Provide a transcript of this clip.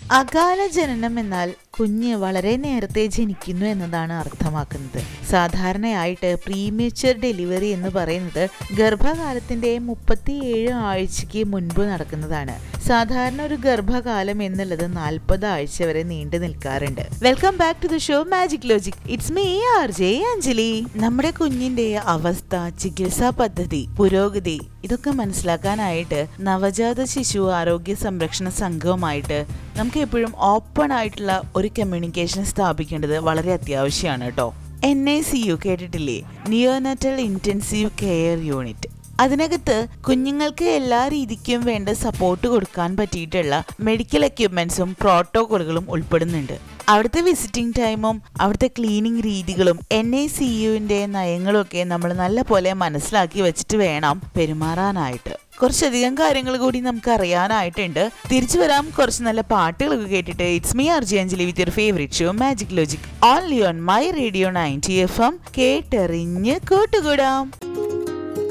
അകാല ജനനം എന്നാൽ കുഞ്ഞ് വളരെ നേരത്തെ ജനിക്കുന്നു എന്നതാണ് അർത്ഥമാക്കുന്നത് സാധാരണയായിട്ട് പ്രീമേച്ചർ ഡെലിവറി എന്ന് പറയുന്നത് ഗർഭകാലത്തിന്റെ മുപ്പത്തിയേഴ് ആഴ്ചയ്ക്ക് മുൻപ് നടക്കുന്നതാണ് സാധാരണ ഒരു ഗർഭകാലം എന്നുള്ളത് നാൽപ്പത് ആഴ്ച വരെ നീണ്ടു നിൽക്കാറുണ്ട് welcome back to the show magic logic it's me R J Anjali നമ്മുടെ കുഞ്ഞിന്റെ അവസ്ഥ ചികിത്സാ പദ്ധതി പുരോഗതി ഇതൊക്കെ മനസ്സിലാക്കാനായിട്ട് നവജാത ശിശു ആരോഗ്യ സംരക്ഷണ സംഘവുമായിട്ട് നമുക്ക് എപ്പോഴും ഓപ്പൺ ആയിട്ടുള്ള ഒരു കമ്മ്യൂണിക്കേഷൻ സ്ഥാപിക്കേണ്ടത് വളരെ അത്യാവശ്യമാണ് കേട്ടോ എൻ ഐ സി യു കേട്ടിട്ടില്ലേ നിയോനറ്റൽ ഇൻറ്റൻസീവ് കെയർ യൂണിറ്റ് അതിനകത്ത് കുഞ്ഞുങ്ങൾക്ക് എല്ലാ രീതിക്കും വേണ്ട സപ്പോർട്ട് കൊടുക്കാൻ പറ്റിയിട്ടുള്ള മെഡിക്കൽ എക്യുപ്മെന്റ്സും പ്രോട്ടോകോളുകളും ഉൾപ്പെടുന്നുണ്ട് അവിടുത്തെ വിസിറ്റിംഗ് ടൈമും അവിടുത്തെ ക്ലീനിങ് രീതികളും എൻ ഐ സി യുവിൻ്റെ നയങ്ങളും ഒക്കെ നമ്മൾ നല്ല പോലെ മനസ്സിലാക്കി വെച്ചിട്ട് വേണം പെരുമാറാനായിട്ട് കുറച്ചധികം കാര്യങ്ങൾ കൂടി നമുക്ക് അറിയാനായിട്ടുണ്ട് തിരിച്ചു വരാം കുറച്ച് നല്ല പാട്ടുകളൊക്കെ കേട്ടിട്ട് it's me R J Anjali with your favourite show magic logic only on my radio ninety F M കേട്ടെറിഞ്ഞ് കൂട്ടുകൂടാം